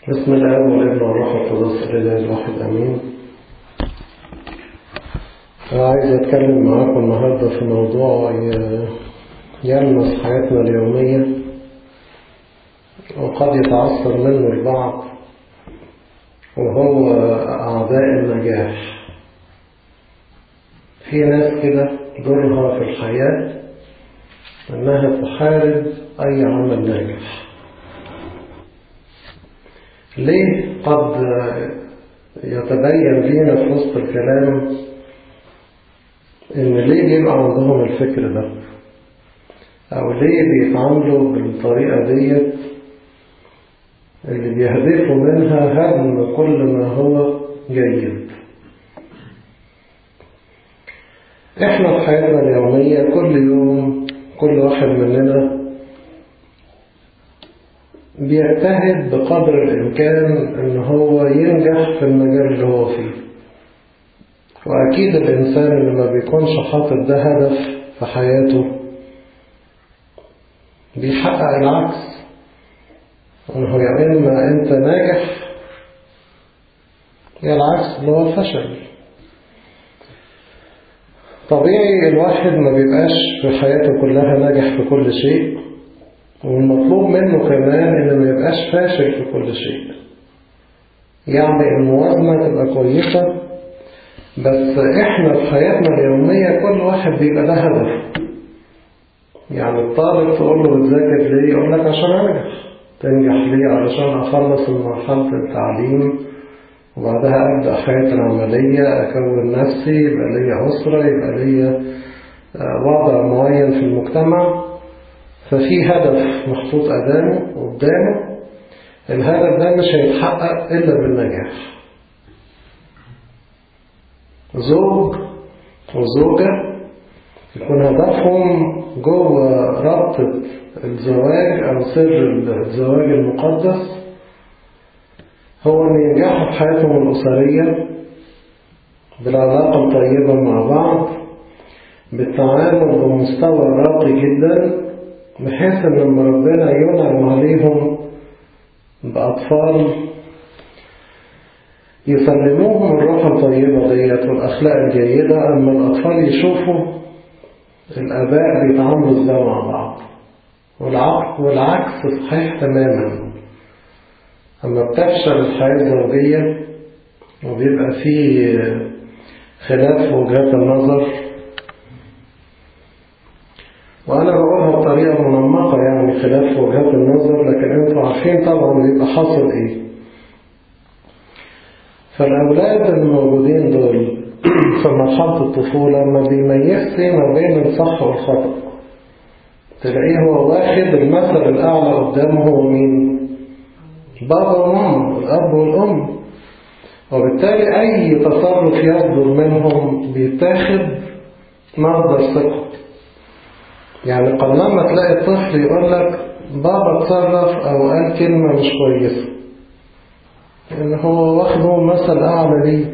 بسم الله والابن والروح القدس الاله الواحد امين عايز اتكلم معاكم النهارده في موضوع يلمس حياتنا اليوميه وقد يتعثر منه البعض وهو اعداء النجاح في ناس كده دورها في الحياه انها تحارب اي عمل ناجح ليه قد يتبين لينا في وسط الكلام ان ليه بيبقى عندهم الفكر ده او ليه بيتعاملوا بالطريقة ديت اللي بيهدفوا منها هدم كل ما هو جيد احنا في حياتنا اليومية كل يوم كل واحد مننا بيجتهد بقدر الإمكان إن هو ينجح في المجال اللي هو فيه وأكيد الإنسان اللي ما بيكونش حاطط ده هدف في حياته بيحقق العكس إنه يا إما أنت ناجح يا العكس اللي هو الفشل طبيعي الواحد ما بيبقاش في حياته كلها ناجح في كل شيء والمطلوب منه كمان إنه ما يبقاش فاشل في كل شيء يعني الموازنة تبقى كويسة بس إحنا في حياتنا اليومية كل واحد بيبقى ده هدف يعني الطالب تقول له بتذاكر ليه يقول لك عشان أنجح تنجح ليه علشان أخلص مرحلة التعليم وبعدها أبدأ حياتي العملية أكون نفسي يبقى ليا أسرة يبقى ليا وضع معين في المجتمع ففي هدف محطوط قدامه قدامه الهدف ده مش هيتحقق إلا بالنجاح زوج وزوجة يكون هدفهم جوه ربطة الزواج أو سر الزواج المقدس هو أن ينجحوا في حياتهم الأسرية بالعلاقة الطيبة مع بعض بالتعامل بمستوى راقي جدا بحيث ان لما ربنا ينعم عليهم بأطفال يسلموهم الروح الطيبة ديت والأخلاق الجيدة أما الأطفال يشوفوا الآباء بيتعاملوا ازاي مع بعض والعكس صحيح تماما أما بتفشل الحياة الزوجية وبيبقى فيه خلاف في وجهات النظر وأنا بقولها بطريقة منمقة يعني خلاف وجهات النظر لكن أنتوا عارفين طبعا بيبقى حاصل إيه فالأولاد الموجودين دول في مرحلة الطفولة ما بيميزش ما بين الصح والخطأ تلاقيه هو واخد المثل الأعلى قدامه هو مين؟ بابا وماما الأب والأم وبالتالي أي تصرف يصدر منهم بيتاخد مصدر ثقة يعني قلما تلاقي الطفل يقول لك بابا اتصرف او قال كلمة مش كويسة لان هو واخده مثل اعلى ليه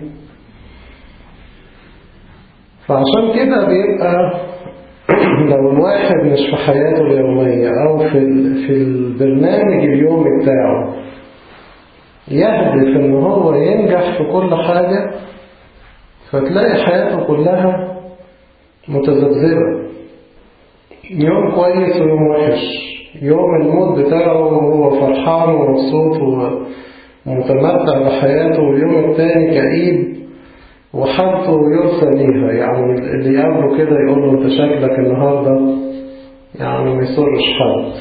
فعشان كده بيبقى لو الواحد مش في حياته اليومية او في في البرنامج اليومي بتاعه يهدف ان هو ينجح في كل حاجة فتلاقي حياته كلها متذبذبة يوم كويس ويوم وحش يوم الموت بتاعه وهو فرحان ومبسوط ومتمتع بحياته واليوم التاني كئيب وحالته يرسى ليها يعني اللي يقابله كده يقول له انت شكلك النهارده يعني ما يسرش حد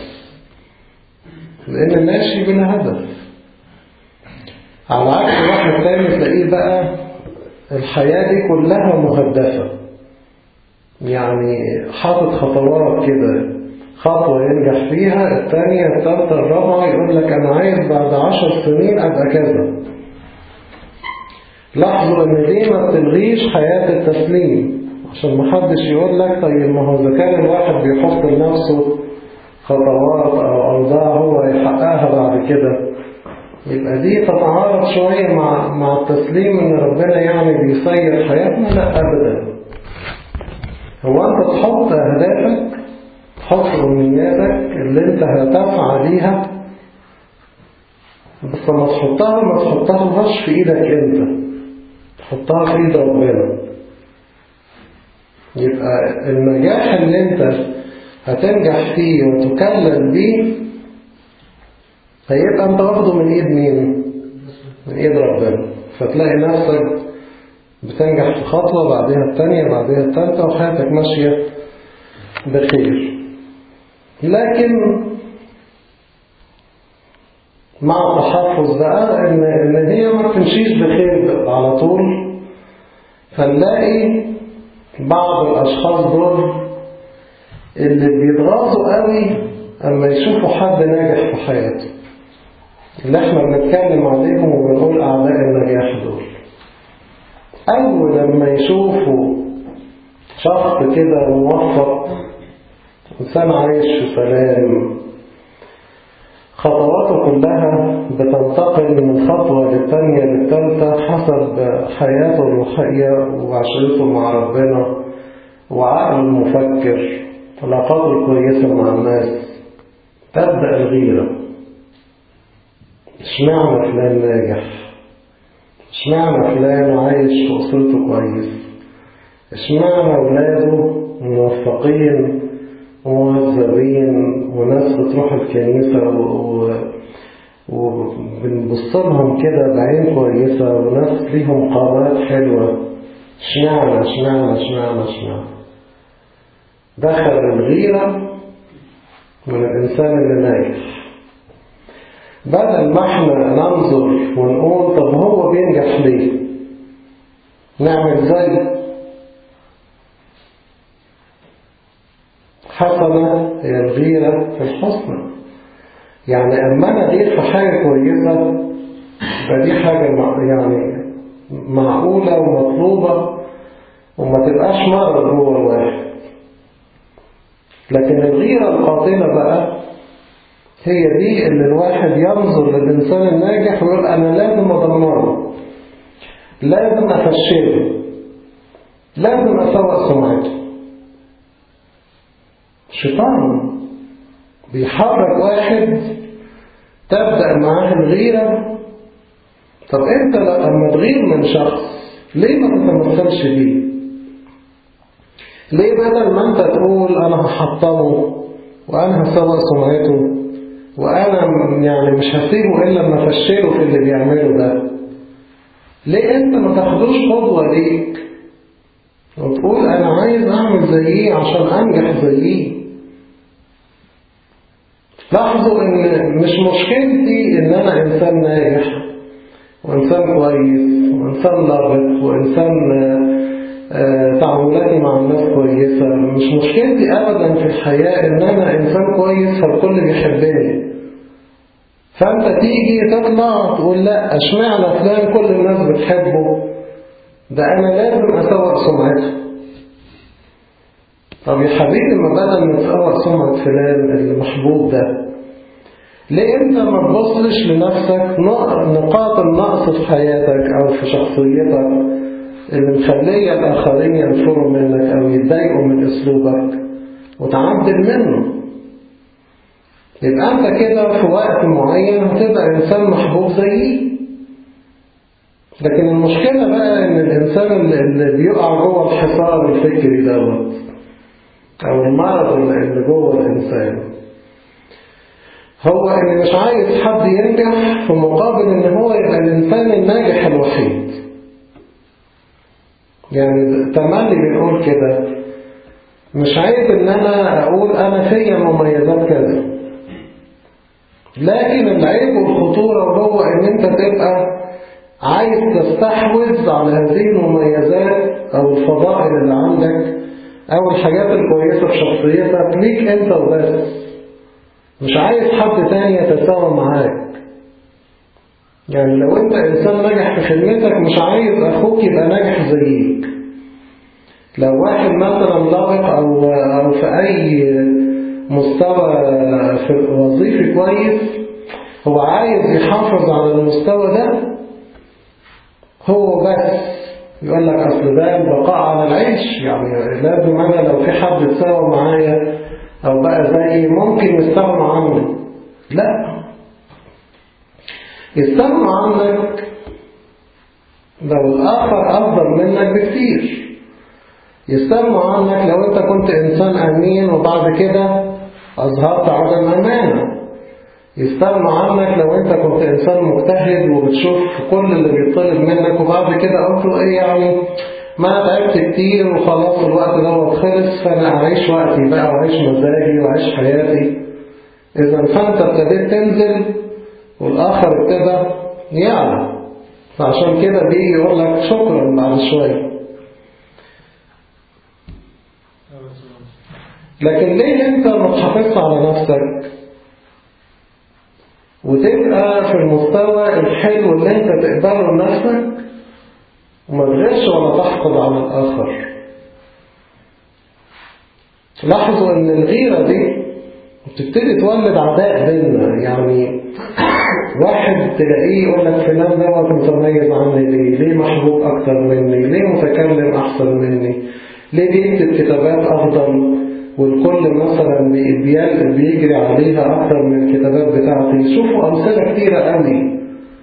لان ماشي بلا هدف على عكس واحد تاني تلاقيه بقى الحياة دي كلها مهدفة يعني حاطط خطوات كده خطوة ينجح فيها الثانية الثالثة الرابعة يقول لك أنا عايز بعد عشر سنين أبقى كذا لاحظوا إن دي ما بتلغيش حياة التسليم عشان محدش يقول لك طيب ما هو إذا كان الواحد بيحط لنفسه خطوات أو أوضاع هو يحققها بعد كده يبقى دي تتعارض شوية مع مع التسليم إن ربنا يعني بيسير حياتنا لا أبدا هو أنت تحط أهدافك تحط أمنياتك اللي أنت هتسعى ليها بس لما تحطها ما تحطهاش في ايدك انت تحطها في ايد ربنا يبقى النجاح اللي انت هتنجح فيه وتكلل بيه هيبقى انت واخده من ايد مين من ايد ربنا فتلاقي نفسك بتنجح في خطوة بعدها الثانية بعدها الثالثة وحياتك ماشية بخير لكن مع التحفظ بقى ان ان هي ما بتمشيش بخير على طول فنلاقي بعض الاشخاص دول اللي بيتغاظوا قوي اما يشوفوا حد ناجح في حياته اللي احنا بنتكلم عليهم وبنقول اعداء النجاح دول اول لما يشوفوا شخص كده موفق انسان عايش في سلام خطواته كلها بتنتقل من خطوة للتانية للتالتة حسب حياته الروحية وعشرته مع ربنا وعقله المفكر علاقاته الكويسة مع الناس تبدأ الغيرة اشمعنى فلان ناجح اشمعنى فلان عايش في أسرته كويس اشمعنى أولاده موفقين ومهذبين وناس بتروح الكنيسة وبنبص لهم كده بعين كويسة وناس ليهم قامات حلوة اشمعنى اشمعنى اشمعنى اشمعنى دخل الغيرة من الإنسان اللي ناجح بدل ما احنا ننظر ونقول طب هو بينجح ليه نعمل زي حسنة هي الغيرة في الحسنى يعني أما أنا غير في حاجة كويسة فدي حاجة يعني معقولة ومطلوبة وما تبقاش مرض جوه الواحد لكن الغيرة القاتلة بقى هي دي اللي الواحد ينظر للإنسان الناجح ويقول أنا لازم أدمره لازم أفشله لازم أسوأ سمعته شيطان بيحرك واحد تبدأ معاه الغيرة طب انت لما تغير من شخص ليه ما تتمثلش بيه ليه بدل ما انت تقول انا هحطمه وانا هسوق سمعته وانا يعني مش هسيبه الا لما افشله في اللي بيعمله ده ليه انت ما تاخدوش قدوة ليك وتقول انا عايز اعمل زيه عشان انجح زيه لاحظوا ان مش مشكلتي ان انا انسان ناجح وانسان كويس وانسان لابق وانسان تعاملاتي مع الناس كويسة مش مشكلتي ابدا في الحياة ان انا انسان كويس فالكل بيحبني فانت تيجي تطلع تقول لا اشمعنى فلان كل الناس بتحبه ده انا لازم اسوق سمعته طب يا حبيبي ما بدل ما تسوق سمعة فلان المحبوب ده ليه انت ما تبصش لنفسك نقاط النقص في حياتك او في شخصيتك اللي مخلية الآخرين ينفروا منك أو يتضايقوا من أسلوبك وتعدل منه يبقى أنت كده في وقت معين هتبقى إنسان محبوب زيي لكن المشكلة بقى إن الإنسان اللي بيقع جوه الحصار الفكري دوت أو المرض اللي جوه الإنسان هو إن مش عايز حد ينجح في مقابل إن هو يبقى الإنسان الناجح الوحيد يعني تملي بنقول كده مش عايز ان انا اقول انا فيا مميزات كذا لكن العيب والخطورة هو ان انت تبقى عايز تستحوذ على هذه المميزات او الفضائل اللي عندك او الحاجات الكويسة في شخصيتك ليك انت وبس مش عايز حد تاني يتساوى معاك يعني لو انت انسان ناجح في خدمتك مش عايز اخوك يبقى ناجح زيك لو واحد مثلا لابق او او في اي مستوى في وظيفي كويس هو عايز يحافظ على المستوى ده هو بس يقول لك اصل ده البقاء على العيش يعني لازم انا لو في حد اتساوى معايا او بقى زي ممكن يستغنى عني لا يستغنوا عنك لو الآخر أفضل منك بكتير يستغنوا عنك لو أنت كنت إنسان أمين وبعد كده أظهرت عدم أمانة يستغنوا عنك لو أنت كنت إنسان مجتهد وبتشوف كل اللي بيطلب منك وبعد كده قلت له إيه يعني ما تعبت كتير وخلاص الوقت دوت خلص فأنا أعيش وقتي بقى وأعيش مزاجي وأعيش حياتي إذا فأنت ابتديت تنزل والآخر ابتدى يعلى فعشان كده بيجي يقول لك شكرا بعد شوية لكن ليه انت ما تحافظش على نفسك وتبقى في المستوى الحلو اللي انت تقبله لنفسك وما تغيرش ولا تحقد على الآخر لاحظوا ان الغيرة دي بتبتدي تولد عداء بيننا يعني واحد تلاقيه يقول لك فلان دوت متميز عني ليه؟ ليه محبوب أكتر مني؟ ليه متكلم أحسن مني؟ ليه بيكتب كتابات أفضل؟ والكل مثلا بيجري عليها أكتر من الكتابات بتاعتي شوفوا أمثلة كتيرة قوي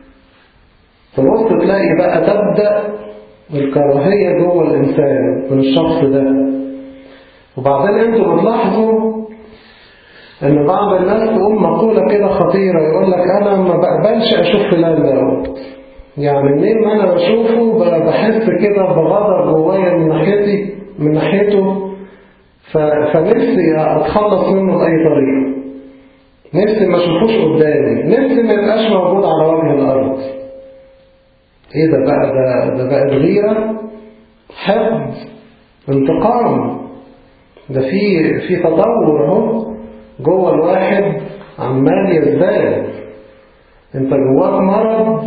تبص تلاقي بقى تبدأ الكراهية جوه الإنسان من الشخص ده وبعدين انتوا بتلاحظوا ان بعض الناس تقول مقولة كده خطيرة يقول لك انا ما بقبلش اشوف فلان ده يعني منين ما انا بشوفه بحس كده بغضب جوايا من ناحيتي من ناحيته فنفسي اتخلص منه بأي طريقة نفسي ما اشوفوش قدامي نفسي ما يبقاش موجود على وجه الارض ايه ده بقى ده, ده بقى الغيرة حقد انتقام ده في في تطور اهو جوه الواحد عمال يزداد انت جواك مرض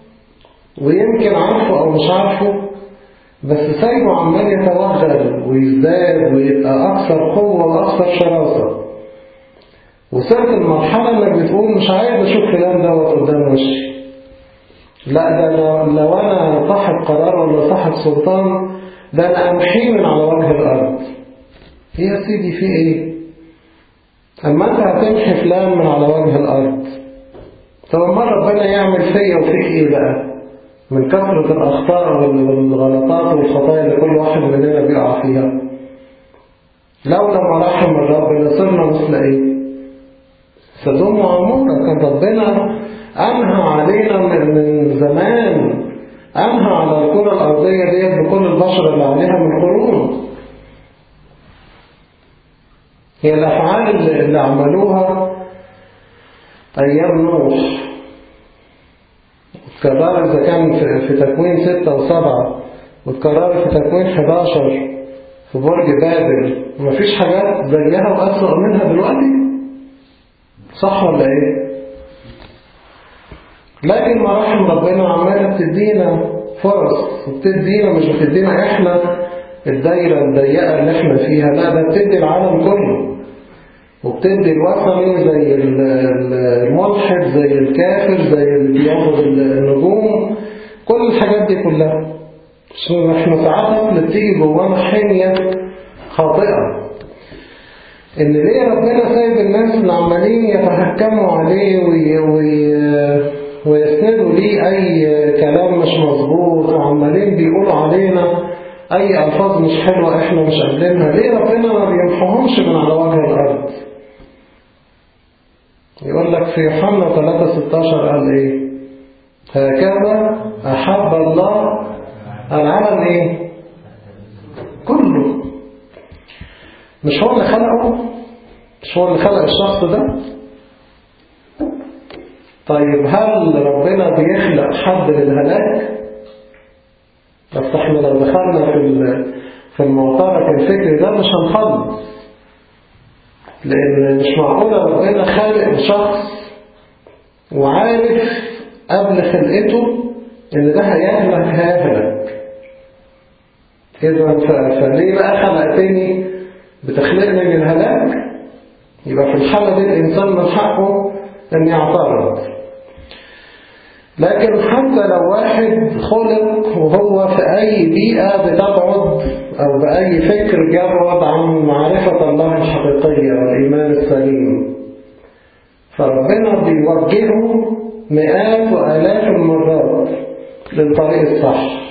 ويمكن عارفه او مش عارفه بس سايبه عمال يتوغل ويزداد ويبقى اكثر قوة واكثر شراسة وصلت المرحلة انك بتقول مش عايز اشوف فلان دوت قدام وشي لا ده لو انا صاحب قرار ولا صاحب سلطان ده انا امحيه من على وجه الارض يا سيدي في ايه أما أنت هتمحي فلان من على وجه الأرض طب ما ربنا يعمل فيا وفيك إيه بقى من كثرة الأخطاء والغلطات والخطايا اللي كل واحد مننا بيقع فيها لو لما رحم الرب لصرنا مثل إيه سدوم وعمورة كان ربنا أنهى علينا من زمان أنهى على الكرة الأرضية ديت بكل البشر اللي عليها من قرون هي الأفعال اللي عملوها أيام نوح اتكررت إذا كان في تكوين ستة وسبعة واتكررت في تكوين 11 في برج بابل ومفيش حاجات زيها وأسوأ منها دلوقتي صح ولا إيه؟ لكن مراحم ربنا عمالة بتدينا فرص وبتدينا مش بتدينا إحنا الدايرة الضيقة اللي احنا فيها لا ده بتدي العالم كله وبتدي الوثني زي الملحد زي الكافر زي اللي بيعبد النجوم كل الحاجات دي كلها احنا ساعات بتيجي جوانا حمية خاطئة ان ليه ربنا سايب الناس اللي عمالين يتحكموا عليه وي وي ويسندوا ليه اي كلام مش مظبوط وعمالين بيقولوا علينا أي ألفاظ مش حلوة إحنا مش قابلينها ليه ربنا ما بيمحوهمش من على وجه الأرض يقول لك في يوحنا 3 16 قال إيه هكذا أحب الله العالم إيه كله مش هو اللي خلقه مش هو اللي خلق الشخص ده طيب هل ربنا بيخلق حد للهلاك بس احنا لو دخلنا في في المعترك الفكري ده مش هنخلص لان مش معقولة ربنا خالق شخص وعارف قبل خلقته ان ده هيهلك هيهلك اذا فليه بقى خلقتني بتخلقني للهلاك يبقى في الحالة دي الانسان من حقه ان يعترض لكن حتى لو واحد خلق وهو في أي بيئة بتبعد أو بأي فكر جرد عن معرفة الله الحقيقية والإيمان السليم فربنا بيوجهه مئات وآلاف المرات للطريق الصح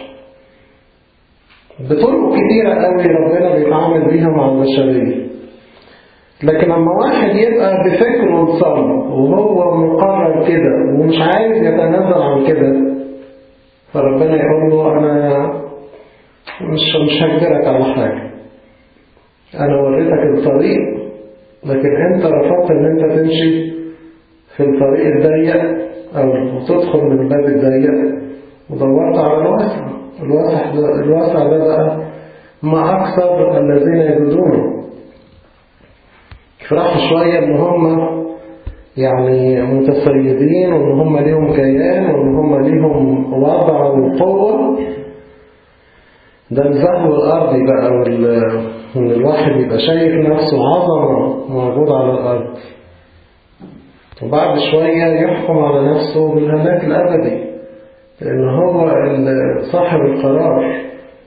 بطرق كتيرة قوي ربنا بيتعامل بيها مع البشرية لكن لما واحد يبقى بفكره مصمم وهو مقرر كده ومش عايز يتنازل عن كده فربنا يقول له أنا مش مش هجبرك على حاجة أنا وريتك الطريق لكن أنت رفضت إن أنت تمشي في الطريق الضيق أو تدخل من الباب الضيق ودورت على الواسع الواسع ده, الواسع ده بقى ما أكثر الذين يجدونه فرحوا شوية إن هم يعني متسيدين وإن هم ليهم كيان وإن هم ليهم وضع وقوة ده الزهو الأرضي بقى وإن الواحد يبقى شايف نفسه عظمة موجود على الأرض وبعد شوية يحكم على نفسه بالهلاك الأبدي لأن هو صاحب القرار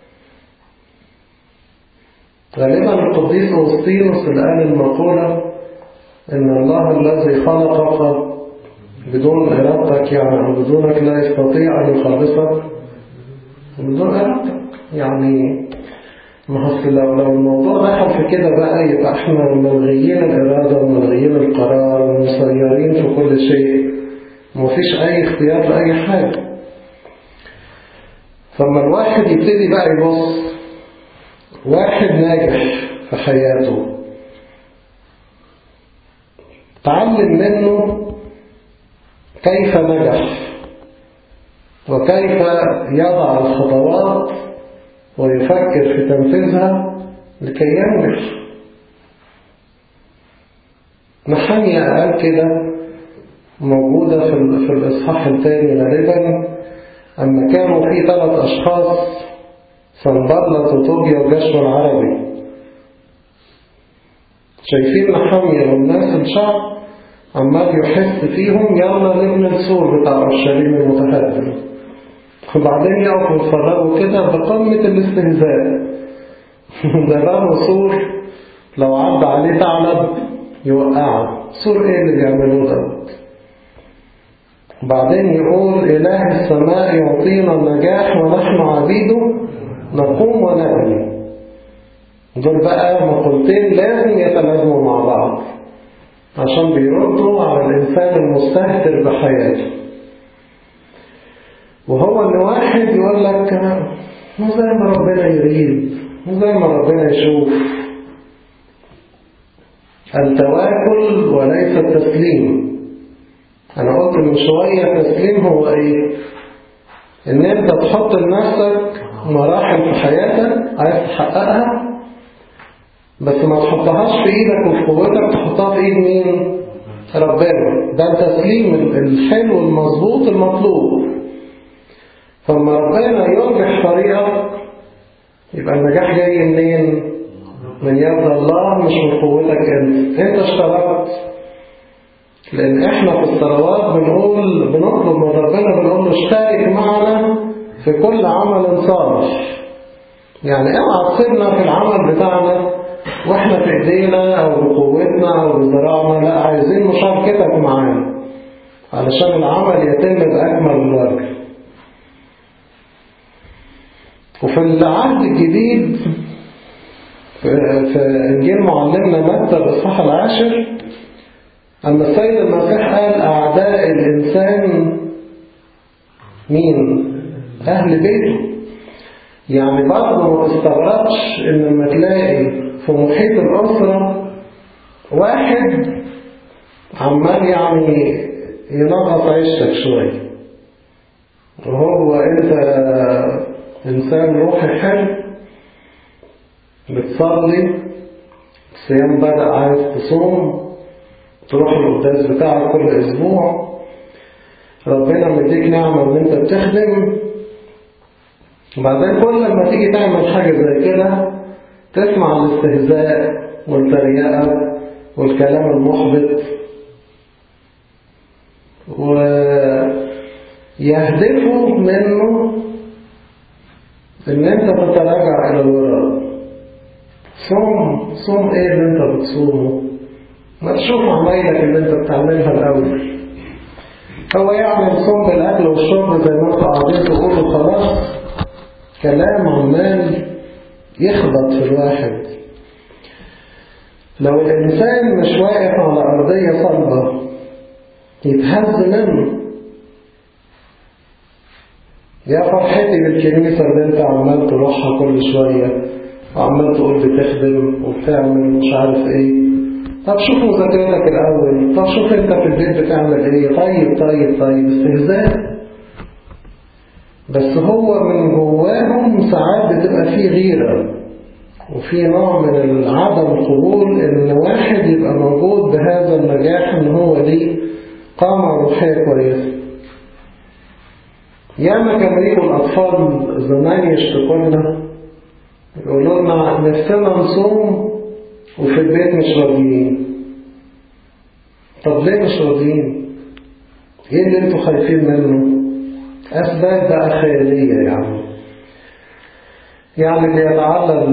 غالبا القديس أوسطينوس اللي قال المقولة إن الله الذي خلقك بدون إرادتك يعني أو بدونك لا يستطيع أن يخلصك بدون إرادتك يعني ما هو لو لو الموضوع دخل في كده بقى يبقى احنا ملغيين الإرادة وملغيين القرار ومسيرين في كل شيء ومفيش أي اختيار لأي حاجة فلما الواحد يبتدي بقى يبص واحد ناجح في حياته تعلم منه كيف نجح وكيف يضع الخطوات ويفكر في تنفيذها لكي ينجح نحنيا قال كده موجودة في, في الإصحاح الثاني غالبا أما كانوا في ثلاث أشخاص سنبلط وطوبيا وجشم العربي شايفين نحمية والناس الشعب عمال يحس فيهم يلا نبني السور بتاع أورشليم المتهدم وبعدين يقفوا يتفرجوا كده بقمة الاستهزاء ده بقى سور لو عدى عليه ثعلب يوقعه سور ايه اللي بيعملوه دوت بعدين يقول إله السماء يعطينا النجاح ونحن عبيده نقوم ونبني دول بقى مقولتين لازم يتلازموا مع بعض عشان بيردوا على الإنسان المستهتر بحياته وهو إن واحد يقول لك مو زي ما ربنا يريد مو زي ما ربنا يشوف التواكل وليس التسليم أنا قلت من شوية تسليم هو إيه إن أنت تحط لنفسك مراحل في حياتك عايز تحققها بس ما تحطهاش في إيدك وفي قوتك تحطها في إيد مين ربنا ده التسليم الحلو المظبوط المطلوب فلما ربنا ينجح طريقك يبقى النجاح جاي منين من يد الله مش من قوتك انت انت اشتركت لان احنا في الصلوات بنقول بنطلب من ربنا بنقول له اشترك معنا في كل عمل صالح يعني اوعى تسيبنا في العمل بتاعنا واحنا في ايدينا او بقوتنا او بذراعنا لا عايزين مشاركتك معانا علشان العمل يتم باكمل الوجه وفي العهد الجديد في إنجيل معلمنا متى الإصحاح العاشر أما السيد المسيح قال أعداء الإنسان مين؟ أهل بيته يعني برضه ما تستغربش إن لما تلاقي في محيط الأسرة واحد عمال يعني ينغص عيشتك شوية وهو أنت إنسان روحي حلو بتصلي الصيام بدأ عايز تصوم تروح القداس بتاعك كل أسبوع ربنا مديك نعمة إن أنت بتخدم وبعدين كل لما تيجي تعمل حاجة زي كده تسمع الاستهزاء والتريقة والكلام المحبط ويهدفوا منه ان انت تتراجع الى الوراء صوم صوم ايه اللي انت بتصومه ما تشوف عمايلك اللي انت بتعملها الاول هو يعمل صوم بالأكل والشرب زي ما انتوا قاعدين تقولوا خلاص كلام عمال يخبط في الواحد لو الإنسان مش واقف على أرضية صلبة يتهز منه يا فرحتي بالكنيسة اللي انت عمال تروحها كل شوية وعمال تقول بتخدم وبتعمل مش عارف ايه طب شوف مذاكرتك الأول طب شوف انت في البيت بتعمل ايه طيب طيب طيب استهزاء بس هو من جواهم ساعات بتبقى فيه غيرة وفي نوع من عدم القبول ان واحد يبقى موجود بهذا النجاح ان هو ليه قامة روحية كويسة ياما كانوا يجوا الأطفال زمان يشتكوا لنا يقولوا لنا نفسنا نصوم وفي البيت مش راضيين طب ليه مش راضيين؟ ايه اللي انتوا خايفين منه؟ أسباب بقى خيالية يعني يعني اللي يتعلل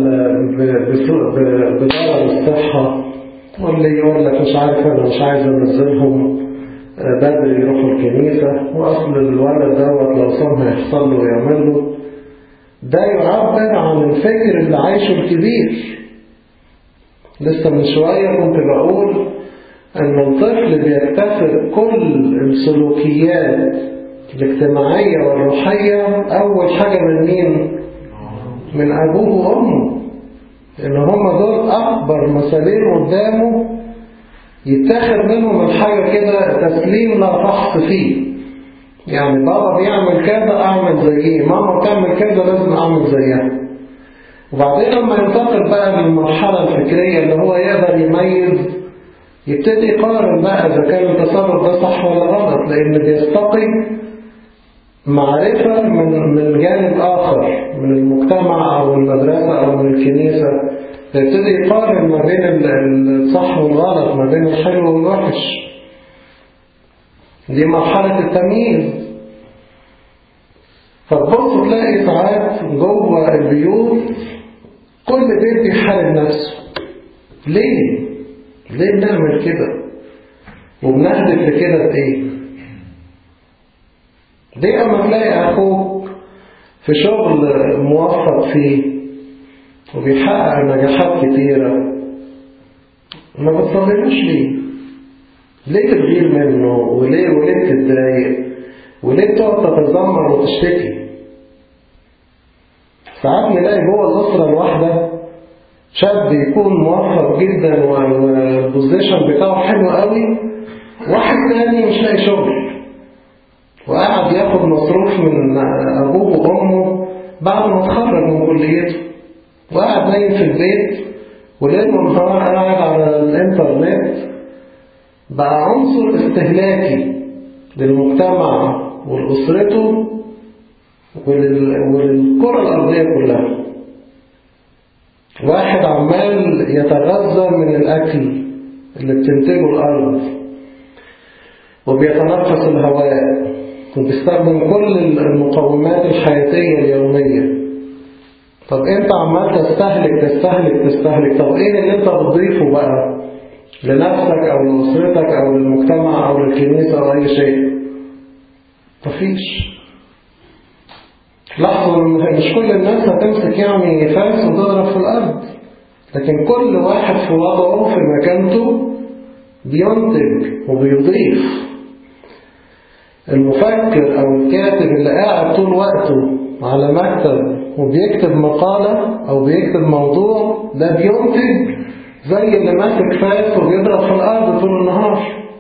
بضرر الصحة واللي يقول لك مش عارف أنا مش عايز أنزلهم بدري يروحوا الكنيسة وأصل الولد دوت لو صام هيحصل له ويعمل له ده يعبر عن الفكر اللي عايشه الكبير لسه من شوية كنت بقول أن الطفل بيكتسب كل السلوكيات الاجتماعية والروحية أول حاجة من مين؟ من أبوه وأمه لأن هما دول أكبر مثالين قدامه يتاخد منهم الحاجة كده تسليم لا فحص فيه يعني بابا بيعمل كذا أعمل زيه ماما بتعمل كذا لازم أعمل زيها وبعدين لما ينتقل بقى للمرحلة الفكرية اللي هو يقدر يميز يبتدي يقارن بقى إذا كان التصرف ده صح ولا غلط لأن بيستقي معرفة من من جانب آخر من المجتمع أو المدرسة أو من الكنيسة فيبتدي يقارن ما بين الصح والغلط ما بين الحلو والوحش دي مرحلة التمييز فتبص تلاقي ساعات جوه البيوت كل بيت بيحارب نفسه ليه؟ ليه بنعمل كده؟ وبنهدف لكده بإيه؟ ليه أما تلاقي أخوك في شغل موفق فيه وبيحقق نجاحات كتيرة ما بتصليلوش ليه؟ ليه تغير منه وليه وليه تتضايق وليه تقعد تتذمر وتشتكي ساعات نلاقي جوه الأسرة الواحدة شاب يكون موفق جدا والبوزيشن بتاعه حلو قوي واحد تاني مش لاقي شغل وقاعد ياخد مصروف من أبوه وأمه بعد ما اتخرج من كليته وقاعد نايم في البيت وليل ونهار قاعد على الإنترنت بقى عنصر استهلاكي للمجتمع ولأسرته وللكرة الأرضية كلها واحد عمال يتغذى من الأكل اللي بتنتجه الأرض وبيتنفس الهواء وبيستخدم كل المقومات الحياتية اليومية طب انت عمال تستهلك تستهلك تستهلك طب ايه اللي انت بتضيفه بقى لنفسك او لأسرتك او للمجتمع او للكنيسة او اي شيء مفيش لاحظوا ان مش كل الناس هتمسك يعني فاس وتضرب في الارض لكن كل واحد في وضعه في مكانته بينتج وبيضيف المفكر او الكاتب اللي قاعد طول وقته على مكتب وبيكتب مقالة او بيكتب موضوع ده بينتج زي اللي ماسك فاس وبيضرب في الارض طول النهار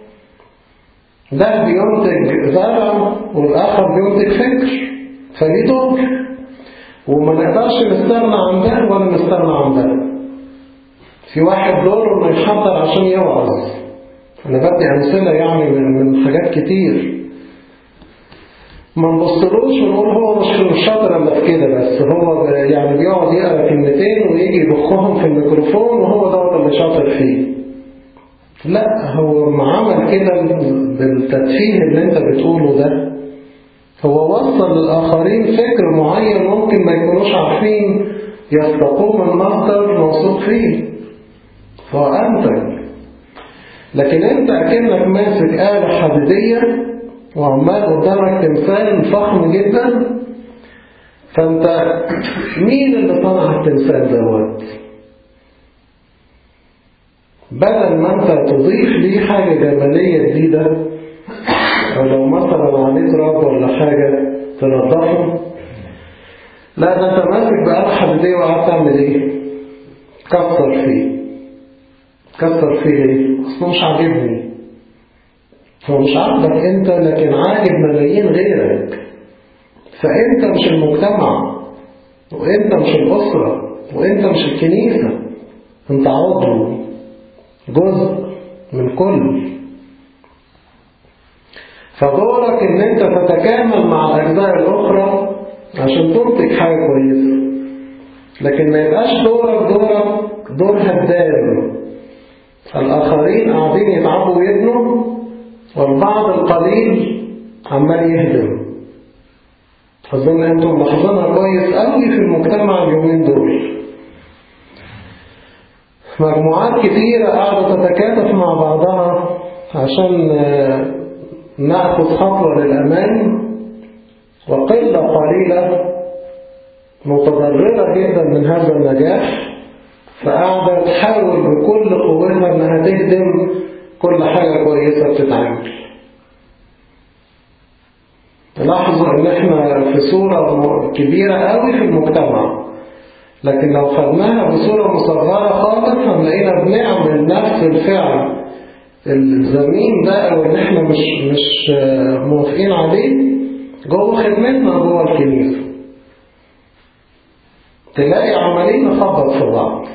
ده بينتج زرع والاخر بينتج فكر فليه دور وما نقدرش نستغنى عن ده ولا نستغنى عن ده في واحد دوره انه يحضر عشان يوعظ انا بدي امثله يعني من من حاجات كتير ما نبصلوش ونقول هو مش شاطر الا في كده بس هو يعني بيقعد يقرا كلمتين ويجي يضخهم في الميكروفون وهو دوت اللي شاطر فيه لا هو ما عمل كده بالتدفيه اللي انت بتقوله ده هو وصل للآخرين فكر معين ممكن ما يكونوش عارفين يستقوم المصدر موثوق فيه فأنتج لكن انت أكنك ماسك آلة حديدية وعمال قدامك تمثال فخم جدا فانت مين اللي صنع التمثال دوت بدل ما انت تضيف ليه حاجة جمالية جديدة او لو مثلا عليه تراب ولا حاجة تنظفه لا ده انت ماسك بقى حديدية وقعدت تعمل ايه كسر فيه كسر فيه ايه اصله مش عاجبني هو مش عاجبك انت لكن عاجب ملايين غيرك فانت مش المجتمع وانت مش الاسرة وانت مش الكنيسة انت عضو جزء من كل فدورك ان انت تتكامل مع الاجزاء الاخرى عشان تنتج حاجة كويسة لكن ما يبقاش دورك دورك دور هدام الآخرين قاعدين يتعبوا ويبنوا والبعض القليل عمال يهدم أظن أنتم ملاحظينها كويس قوي في المجتمع اليومين دول مجموعات كتيرة قاعدة تتكاتف مع بعضها عشان نأخذ خطوة للأمان وقلة قليلة متضررة جدا من هذا النجاح فقاعدة تحاول بكل قوتها انها تهدم كل حاجة كويسة بتتعمل لاحظوا ان احنا في صورة كبيرة قوي في المجتمع لكن لو خدناها بصورة مصغرة خالص هنلاقينا بنعمل نفس الفعل الزمين ده او ان احنا مش مش موافقين عليه جوه خدمتنا جوه الكنيسة تلاقي عمالين نخبط في بعض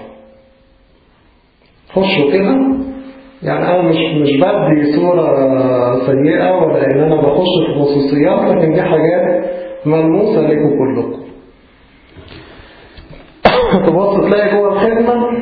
خشوا كده يعني أنا مش مش بدي صورة سيئة ولا إن أنا بخش في خصوصيات لكن دي حاجات ملموسة لكم كلكم تبص تلاقي جوه الخدمة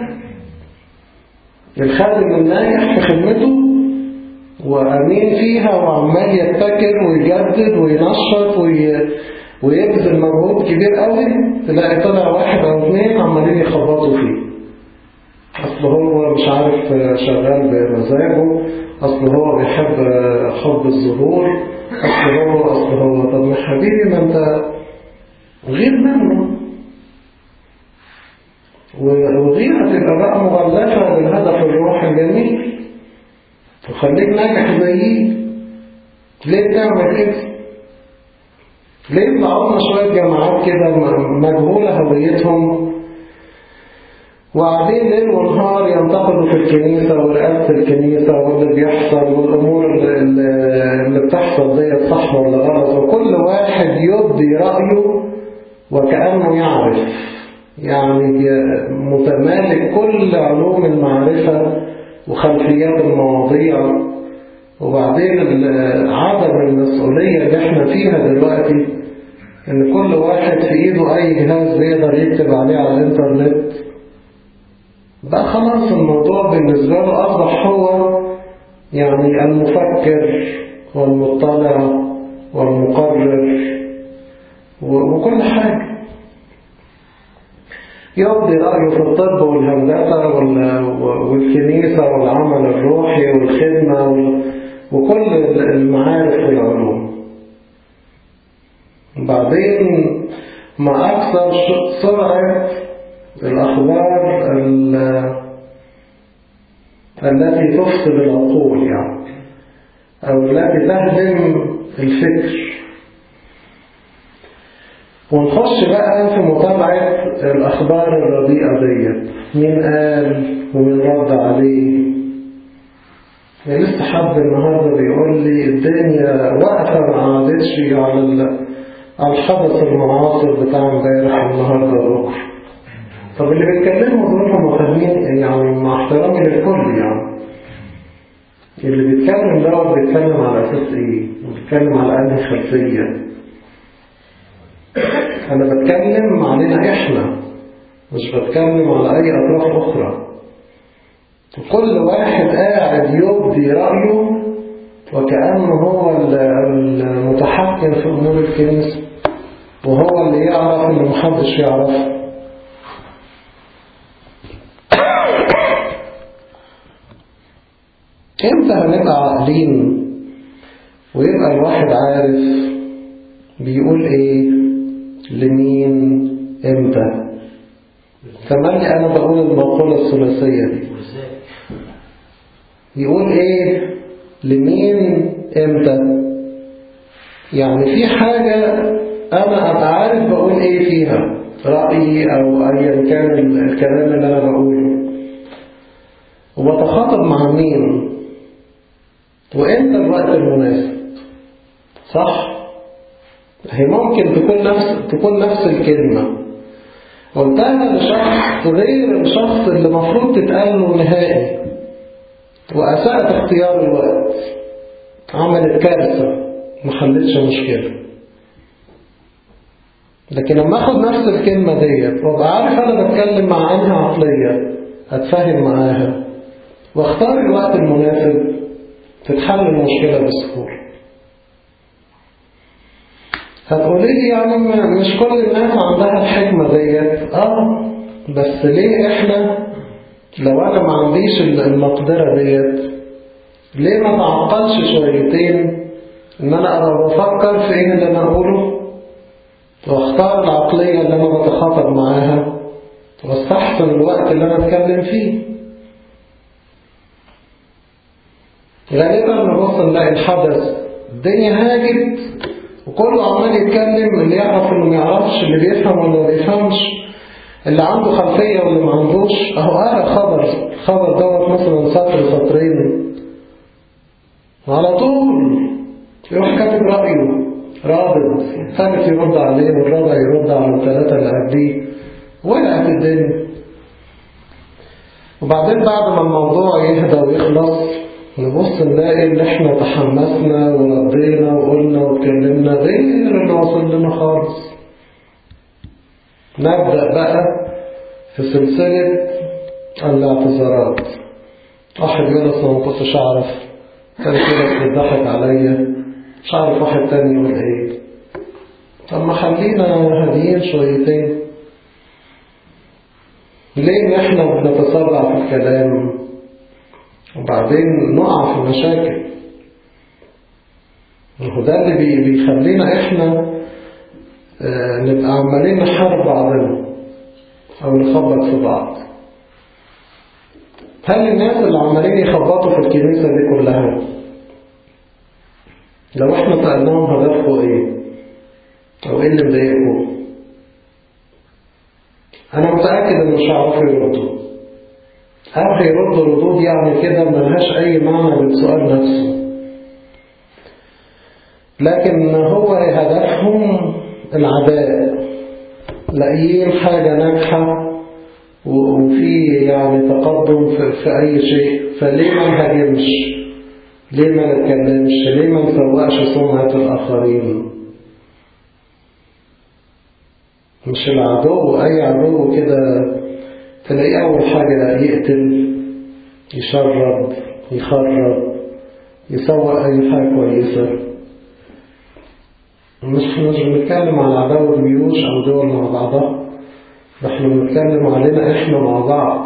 الخادم الناجح في خدمته وأمين فيها وعمال يبتكر ويجدد وينشط وي... ويبذل مجهود كبير قوي تلاقي طلع واحد أو اثنين عمالين يخبطوا فيه أصل هو مش عارف شغال بمزاجه أصل هو بيحب حب الظهور أصل هو أصل هو طب يا حبيبي ما أنت غير منه وغيرها تبقى بقى مغلفة بالهدف الروحي الجميل وخليك ناجح زيه ليه تعمل كده؟ ليه يطلعوا لنا شوية جماعات كده مجهولة هويتهم وقاعدين ليل ونهار ينتقدوا في الكنيسة ورئاسة الكنيسة واللي بيحصل والأمور اللي, اللي بتحصل دي صح ولا غلط وكل واحد يبدي رأيه وكأنه يعرف يعني متمالك كل علوم المعرفة وخلفيات المواضيع وبعدين عدم المسؤولية اللي احنا فيها دلوقتي ان كل واحد في ايده اي جهاز يقدر يكتب عليه على الانترنت بقى خلاص الموضوع بالنسبة له أصبح هو يعني المفكر والمطلع والمقرر وكل حاجة يقضي رأيه في الطب والهندسة والكنيسة والعمل الروحي والخدمة وكل المعارف والعلوم بعدين ما أكثر سرعة الأخبار التي تفسد العقول يعني أو التي تهدم الفكر ونخش بقى في متابعة الأخبار الرديئة ديت مين قال ومين رد عليه يعني لسه حد النهاردة بيقول لي الدنيا واقفة ما عادتش على الحدث المعاصر بتاع امبارح النهاردة بكرة طب اللي بيتكلموا دول هم فاهمين يعني مع احترامي للكل يعني اللي بيتكلم ده بيتكلم على اساس ايه؟ بيتكلم على انهي خلفيه انا بتكلم علينا احنا مش بتكلم على اي اطراف اخرى كل واحد قاعد يبدي رايه وكانه هو المتحكم في امور الكنيسه وهو اللي يعرف اللي محدش يعرفه امتى هنبقى عاقلين ويبقى الواحد عارف بيقول ايه لمين امتى كمان انا بقول المقولة الثلاثية دي وازاي يقول ايه لمين امتى يعني في حاجة انا ابقى عارف بقول ايه فيها رأيي او ايا كان الكلام اللي انا بقوله وبتخاطب مع مين وامتى الوقت المناسب صح هي ممكن تكون نفس تكون نفس الكلمة قلتها لشخص غير الشخص اللي المفروض تتقال له نهائي وأساءت اختيار الوقت عملت كارثة ما حلتش مشكلة لكن لما اخد نفس الكلمة ديت وابقى عارف انا بتكلم مع انهي عقلية اتفاهم معاها واختار الوقت المناسب تتحل المشكلة بسهولة هتقولي لي يعني ما- مش كل الناس عندها الحكمة ديت اه بس ليه احنا لو انا ما عنديش المقدرة ديت ليه ما تعقلش شويتين ان انا ابقى بفكر في ايه اللي انا اقوله واختار العقلية اللي انا بتخاطب معاها واستحسن الوقت اللي انا اتكلم فيه غالبا نبص نلاقي الحدث الدنيا هاجت وكله عمال يتكلم اللي يعرف واللي ما يعرفش اللي بيفهم واللي ما بيفهمش اللي عنده خلفية واللي ما عندوش اهو قرا خبر خبر دوت مثلا سطر سطرين على طول يروح كاتب رأيه رابط ثالث يرد عليه والرابع يرد على الثلاثة اللي قبليه ولعت الدنيا وبعدين بعد ما الموضوع يهدى ويخلص نبص نلاقي ان احنا تحمسنا وردينا وقلنا واتكلمنا غير اللي وصل لنا خالص نبدأ بقى في سلسلة الاعتذارات واحد يقول اصلا ما كنتش اعرف تاني كده بيضحك عليا مش عارف واحد تاني يقول ايه طب ما خلينا هاديين شويتين ليه ان احنا بنتسرع في الكلام وبعدين نقع في مشاكل وهو ده اللي بي- بيخلينا احنا آه، نبقى عمالين نحارب بعضنا او نخبط في بعض هل الناس اللي عمالين يخبطوا في الكنيسة دي كلها لو احنا سألناهم هدفكم ايه او ايه اللي مضايقكم انا متأكد ان مش هيعرفوا يردوا أو هيردوا ردود يعني كده ملهاش أي معنى للسؤال نفسه لكن هو هدفهم العداء لاقيين حاجة ناجحة و- وفي يعني تقدم في, في أي شيء فليه ما نهاجمش ليه ما نتكلمش ليه ما نسوقش سمعة الآخرين مش العدو أي عدو كده تلاقيه أول حاجة يقتل يشرب يخرب يسوق أي حاجة كويسة مش مش بنتكلم على عداوة الجيوش أو دول مع بعضها ده احنا بنتكلم علينا احنا مع بعض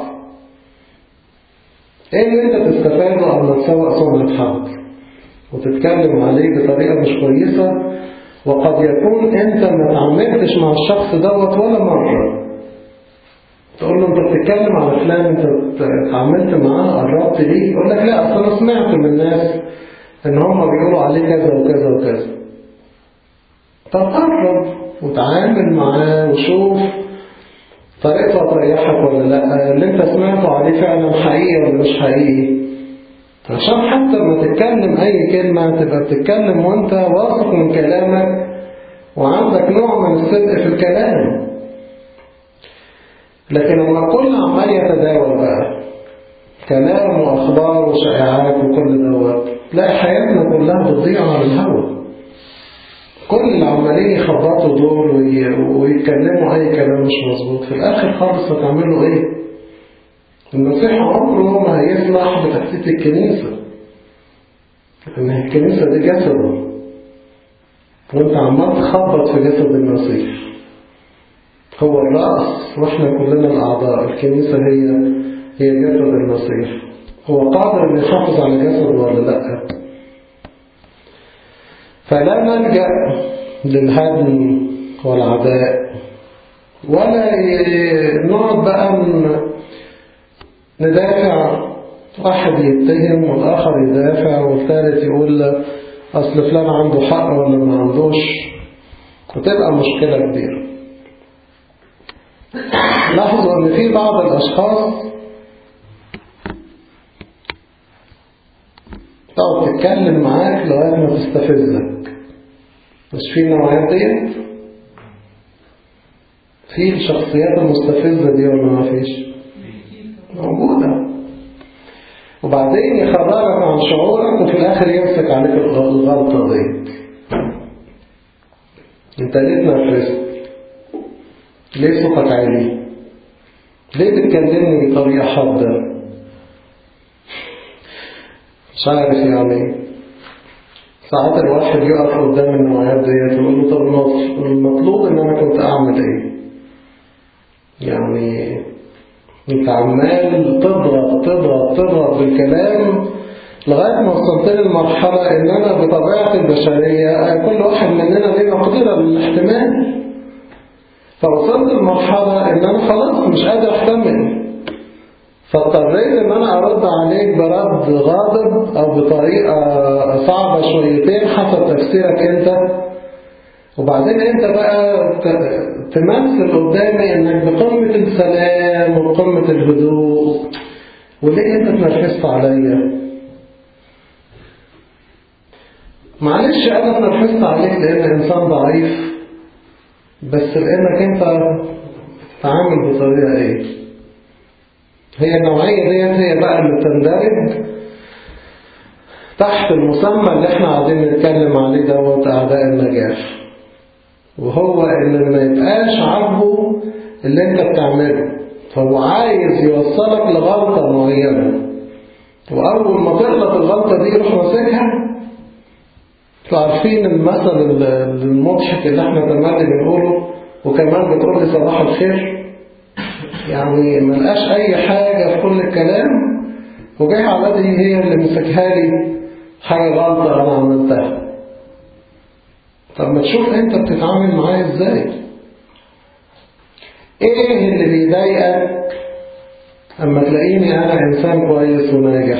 ايه اللي انت تستفاده اما تسوق سمعة حد وتتكلم عليه بطريقة مش كويسة وقد يكون انت ما تعاملتش مع الشخص دوت ولا مرة تقول له انت بتتكلم على فلان انت اتعاملت معاه قربت ليه يقول لك لا اصل انا سمعت من الناس ان هم بيقولوا عليه كذا وكذا وكذا طب قرب وتعامل معاه وشوف طريقته هتريحك ولا لا اللي انت سمعته عليه فعلا حقيقي ولا مش حقيقي عشان حتى لما تتكلم اي كلمة تبقى بتتكلم وانت واثق من كلامك وعندك نوع من الصدق في الكلام لكن لما كل عمال يتداول بقى كلام واخبار وشائعات وكل دوت تلاقي حياتنا كلها بتضيع على الهوا كل اللي عمالين يخبطوا دول وي- ويتكلموا اي كلام مش مظبوط في الاخر خالص هتعملوا ايه المسيح عمره ما هيسمح بتأسيس الكنيسة ان الكنيسة دي جسده وانت عمال تخبط في جسد المسيح هو الرأس واحنا كلنا الأعضاء الكنيسة هي هي جسد المسيح هو قادر ان يحافظ على جسده ولا لأ فلا نلجأ للهدم والعداء ولا نقعد بقى ندافع واحد يتهم والآخر يدافع والثالث يقول أصل فلان عنده حق ولا ما عندوش وتبقى مشكلة كبيرة لاحظوا أن في بعض الأشخاص تقعد تتكلم معاك لغاية ما تستفزك مش في نوعيات ديت في الشخصيات المستفزة دي ولا ما فيش موجودة وبعدين يخرجك عن شعورك وفي الآخر يمسك عليك الغلطة دي انت ليه اتنرفزت ليه صوتك عالي ليه بتكلمني بطريقة حادة مش عارف يعني ساعات الواحد يقف قدام النوعيات ديت ويقول له طب المطلوب ان انا كنت اعمل ايه يعني انت عمال تضغط تضغط تضغط بالكلام لغاية ما وصلت للمرحلة ان انا بطبيعة البشرية كل واحد مننا ليه مقدرة للاحتمال فوصلت لمرحلة ان انا خلاص مش قادر احتمل فاضطريت ان انا ارد عليك برد غاضب او بطريقة صعبة شويتين حسب تفسيرك انت وبعدين انت بقى تمثل قدامي انك بقمة السلام وقمة الهدوء وليه انت تنرفزت عليا معلش انا تنرفزت عليك لان انسان ضعيف بس لانك انت تعامل بطريقة ايه هي النوعية ديت هي بقى اللي تندرج تحت المسمى اللي احنا قاعدين نتكلم عليه دوت اعداء النجاح وهو ان ما يبقاش عاجبه اللي انت بتعمله فهو عايز يوصلك لغلطة معينة وأول ما تغلط الغلطة دي يروح ماسكها انتوا عارفين المثل المضحك اللي احنا تملي بنقوله وكمان بتقول لي صباح الخير يعني ملقاش أي حاجة في كل الكلام وجاي على دي هي اللي مسكها لي حاجة غلطة أنا عملتها طب ما تشوف أنت بتتعامل معايا إزاي إيه اللي بيضايقك أما تلاقيني أنا إنسان كويس وناجح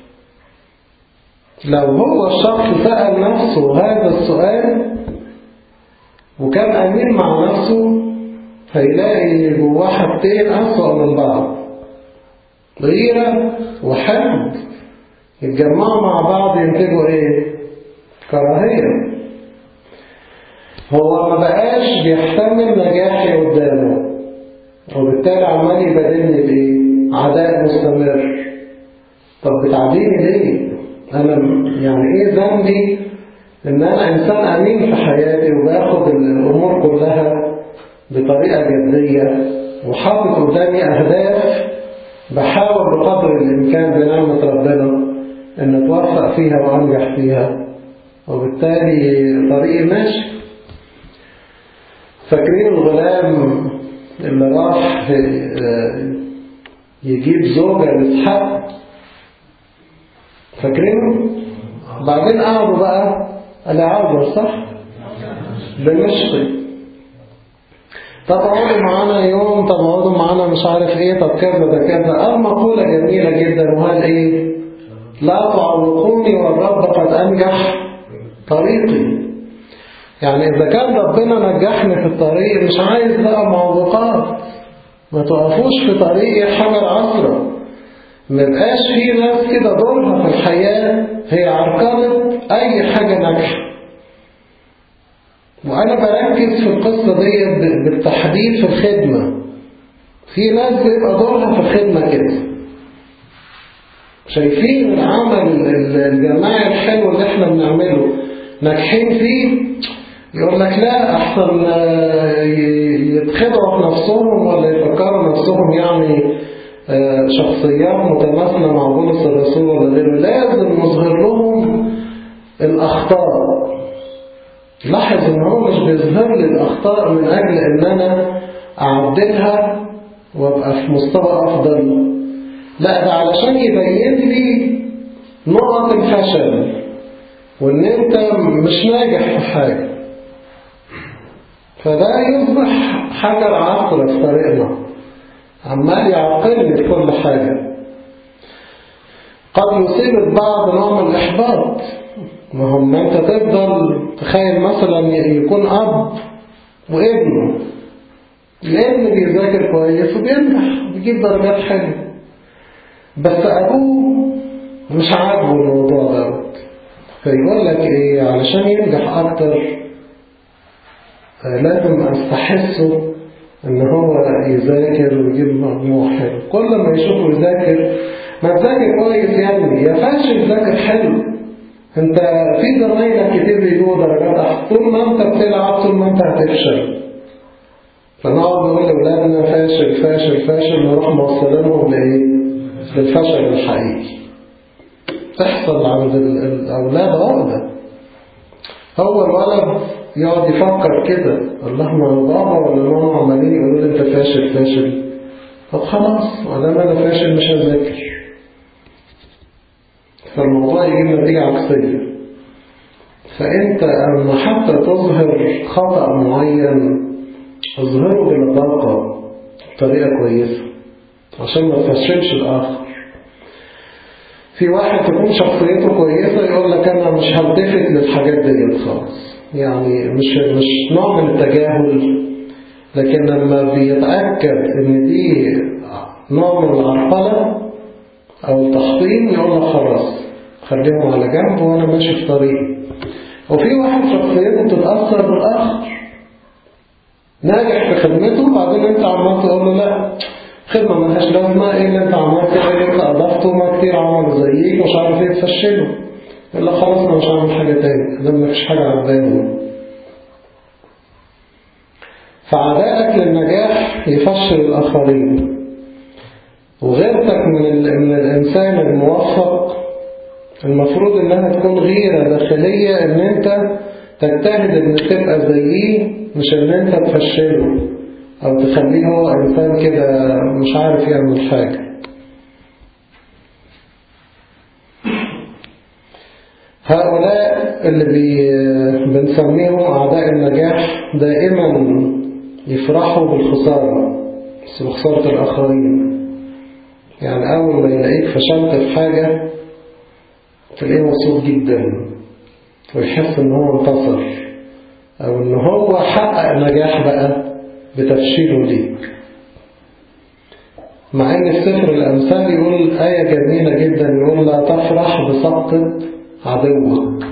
لو هو الشخص سأل نفسه هذا السؤال وكان أمين مع نفسه هيلاقي جواه حاجتين أسوأ من بعض غيرة وحقد يتجمعوا مع بعض ينتجوا ايه؟ كراهية هو ما بقاش بيحتمل نجاحي قدامه وبالتالي عمال يبادلني بايه؟ عداء مستمر طب بتعديني ليه؟ أنا يعني إيه ذنبي إن أنا إنسان أمين في حياتي وباخد الأمور كلها بطريقة جدية وحاطط قدامي أهداف بحاول بقدر الإمكان بنعمة ربنا أن أتوفق فيها وأنجح فيها وبالتالي طريقي ماشي فاكرين الغلام اللي راح يجيب زوجة لإسحاق فاكرينه؟ بعدين قعدوا بقى العابر صح؟ دمشقي طب اقعدوا معانا يوم طب اقعدوا معانا مش عارف ايه طب كذا ده كذا قال مقولة جميلة جدا وقال ايه لا تعوقوني والرب قد انجح طريقي يعني اذا كان ربنا نجحني في الطريق مش عايز بقى معوقات ما توقفوش في طريقي حجر عصرة ما يبقاش في ناس كده دورها في الحياة هي عرقلة اي حاجة ناجحة وأنا بركز في القصة دي بالتحديد في الخدمة في ناس بيبقى دورها في الخدمة كده شايفين العمل الجماعي الحلو اللي احنا بنعمله ناجحين فيه يقول لك لا أحسن يتخدعوا في نفسهم ولا يفكروا نفسهم يعني شخصيات متماثلة مع بولس الرسول ولا غيره لازم نظهر لهم الأخطاء لاحظ ان هو مش بيظهر لي الاخطاء من اجل ان انا اعدلها وابقى في مستوى افضل لا ده علشان يبين لي نقط الفشل وان انت مش ناجح في حاجة فده يصبح حجر عقرة في طريقنا عمال يعقلني في كل حاجة قد يصيب البعض نوع من الإحباط ما هم أنت تفضل تخيل مثلا يكون أب وابنه الابن بيذاكر كويس وبينجح بيجيب درجات حلوة بس أبوه مش عاجبه الموضوع ده فيقول لك إيه علشان ينجح أكتر لازم أستحسه إن هو يذاكر ويجيب مجموع حلو كل ما يشوفه يذاكر ما تذاكر كويس يعني يا فاشل ذاكر حلو انت في زمايلك كتير بيجيبوا درجات احسن طول ما انت بتلعب طول ما انت هتفشل فنقعد نقول لاولادنا فاشل فاشل فاشل نروح موصلينهم لايه؟ للفشل الحقيقي تحصل عند الاولاد عقده هو الولد يقعد يفكر كده اللهم بابا ولا ماما عمالين يقولوا لي انت فاشل فاشل طب خلاص ما دام انا فاشل مش هذاكر فالموضوع يجيب نتيجة عكسية فأنت أما حتى تظهر خطأ معين اظهره بلطافة بطريقة كويسة عشان ما تفشلش الآخر في واحد تكون شخصيته كويسة يقول لك أنا مش هلتفت للحاجات دي خالص يعني مش مش نوع من التجاهل لكن لما بيتأكد إن دي نوع من العرقلة أو التحطيم يقول لك خلاص خليهم على جنب وأنا ماشي في طريقي وفي واحد شخصيته تتأثر بالآخر ناجح في خدمته وبعدين أنت عمال تقول له لا خدمة ملهاش لازمة إيه اللي أنت عملت إيه اللي أنت أضفته ما كتير عملوا زيك ومش عارف إيه تفشله يقول لك خلاص أنا مش هعمل حاجة تاني ده مفيش حاجة عجباني فعدائك للنجاح يفشل الآخرين وغيرتك من, من الإنسان الموفق المفروض إنها تكون غيرة داخلية إن أنت تجتهد إن تبقى زيه مش إن أنت تفشله أو تخليه هو إنسان كده مش عارف يعمل حاجة هؤلاء اللي بي بنسميهم أعداء النجاح دائما يفرحوا بالخسارة بس بخسارة الآخرين يعني أول ما يلاقيك فشلت في حاجة تلاقيه مبسوط جدا ويحس إن هو انتصر أو إن هو حقق نجاح بقى بتفشيله ليك مع إن السفر الأمثال يقول آية جميلة جدا يقول لا تفرح بسقطة عدوك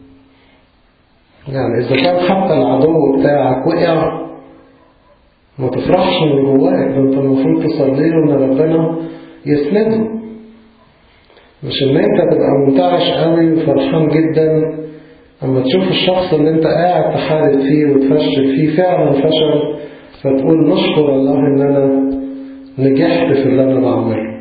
يعني إذا كان حتى العدو بتاعك وقع ما تفرحش من جواك ده انت المفروض تصلي له ان ربنا يسنده مش ان انت تبقى منتعش قوي وفرحان جدا اما تشوف الشخص اللي انت قاعد تحارب فيه وتفشل فيه فعلا فشل فتقول نشكر الله ان انا نجحت في اللي انا بعمله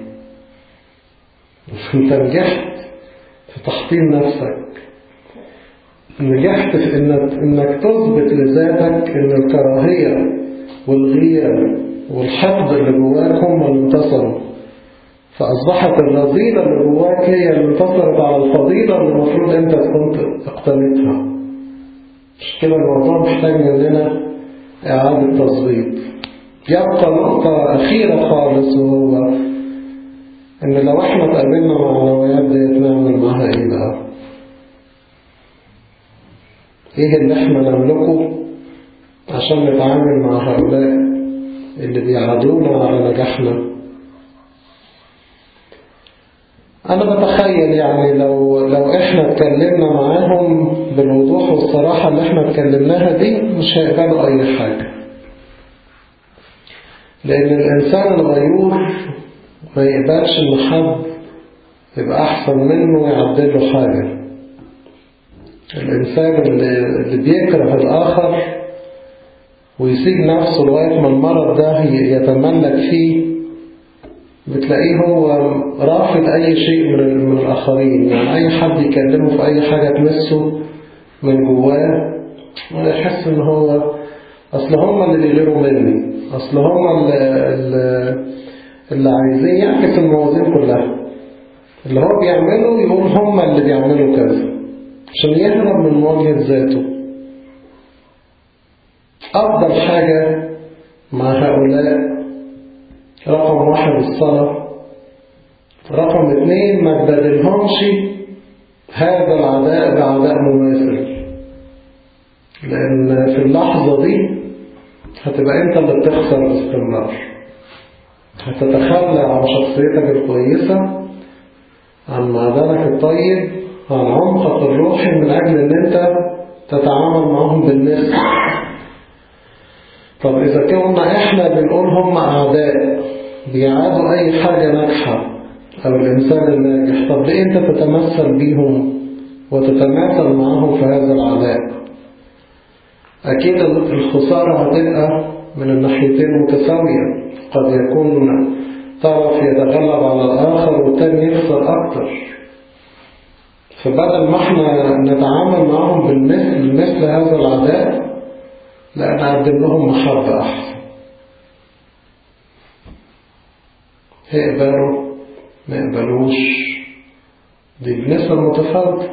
انت نجحت في تحطيم نفسك نجحت في انك, إنك تثبت لذاتك ان الكراهية والغيرة والحقد اللي جواك هم اللي انتصروا فأصبحت الرذيلة اللي جواك هي اللي انتصرت على الفضيلة اللي المفروض أنت تكون اقتنيتها مش كده الموضوع محتاج مننا إعادة تظبيط يبقى نقطة أخيرة خالص وهو إن لو إحنا اتقابلنا مع النوايات ديت نعمل معاها إيه بقى؟ إيه اللي إحنا نملكه عشان نتعامل مع هؤلاء اللي بيعادونا على نجاحنا أنا بتخيل يعني لو لو إحنا اتكلمنا معاهم بالوضوح والصراحة اللي إحنا اتكلمناها دي مش هيقبلوا أي حاجة لأن الإنسان الغيور ما يقبلش إن حد يبقى أحسن منه ويعدله حاجة الإنسان اللي, اللي بيكره الآخر ويسيب نفسه لغاية ما المرض ده يتملك فيه بتلاقيه هو رافض أي شيء من, من الآخرين يعني أي حد يكلمه في أي حاجة تمسه من جواه ويحس إن هو أصل هم اللي بيغيروا مني أصل هم اللي, اللي, اللي عايزين يعكس الموازين كلها اللي هو بيعمله يقول هم اللي بيعملوا كذا عشان يهرب من مواجهة ذاته أفضل حاجة مع هؤلاء رقم واحد الصلاة رقم اثنين ما تبادلهمش هذا العداء بعداء مماثل لأن في اللحظة دي هتبقى أنت اللي بتخسر باستمرار هتتخلى عن شخصيتك الكويسة عن معدنك الطيب عن عمقك الروحي من أجل أن أنت تتعامل معهم بالنسبة طب إذا كنا إحنا بنقول هم أعداء بيعادوا أي حاجة ناجحة أو الإنسان الناجح طب ليه أنت تتمثل بيهم وتتماثل معهم في هذا العداء أكيد الخسارة هتبقى من الناحيتين متساوية قد يكون طرف يتغلب على الآخر والتاني يخسر أكتر فبدل ما احنا نتعامل معهم بالمثل مثل هذا العداء لا نقدم لهم محبة أحسن يقبلوا ما يقبلوش دي بالنسبة المتفاوتة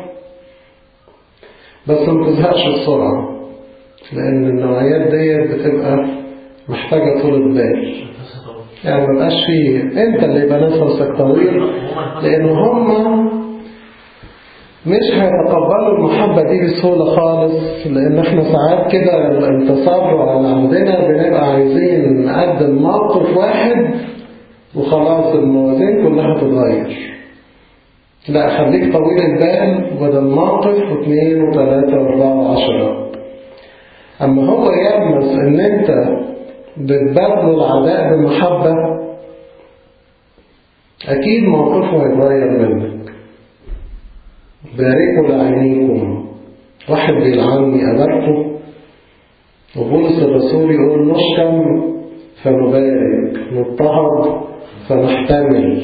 بس ما تزهقش بسرعة لأن النوعيات دي بتبقى محتاجة طول بال يعني ما بقاش فيه انت اللي يبقى نفسك طويل لأن هم مش هيتقبلوا المحبة دي بسهولة خالص لأن احنا ساعات كده التصرع على عندنا بنبقى عايزين نقدم موقف واحد وخلاص الموازين كلها تتغير لا خليك طويل البال بدل موقف واثنين وثلاثة واربعة وعشرة أما هو يلمس إن أنت بتبادل العداء بمحبة أكيد موقفه هيتغير منك باركوا لعينيكم واحد بيلعني أباركه وبولس الرسول يقول نشكم فنبارك نضطهد فنحتمل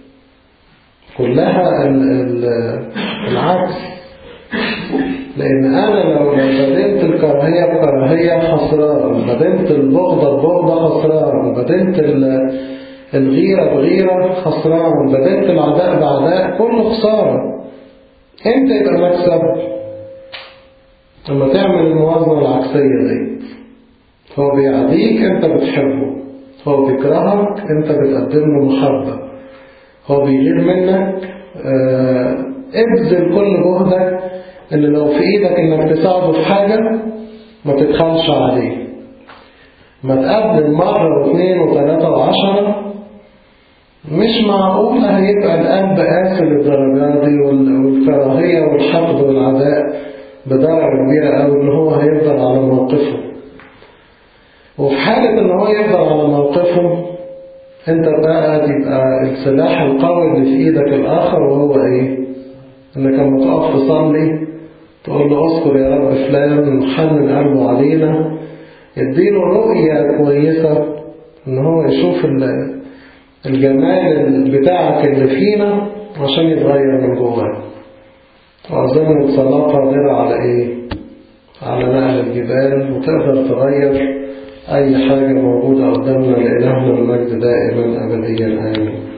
كلها العكس لأن أنا لو بدلت الكراهية بكراهية خسران بدلت البغضة ببغضة خسران بدلت الغيرة بغيرة خسران بدلت العداء بعداء كله خسارة امتى يبقى مكسب لما تعمل الموازنة العكسية دي هو بيعديك انت بتحبه هو بيكرهك انت بتقدم له محبة هو بيغير منك اه ابذل كل جهدك ان لو في ايدك انك تساعده في حاجة ما تتخلش عليه ما تقدم مرة واثنين وثلاثة وعشرة مش معقول هيبقى القلب قاسي للدرجة دي والكراهية والحقد والعداء بدرجة كبيرة أوي إن هو هيفضل على موقفه وفي حالة إن هو يفضل على موقفه أنت بقى تبقى السلاح القوي اللي في إيدك الآخر وهو إيه؟ إنك لما تقف تصلي تقول له اذكر يا رب فلان محنن قلبه علينا اديله رؤية كويسة إن هو يشوف الجمال بتاعك اللي فينا عشان يتغير من جواه وأظن الصلاة قادرة على إيه؟ على نقل الجبال وتقدر تغير أي حاجة موجودة قدامنا لإلهنا المجد دائما أبديا آمين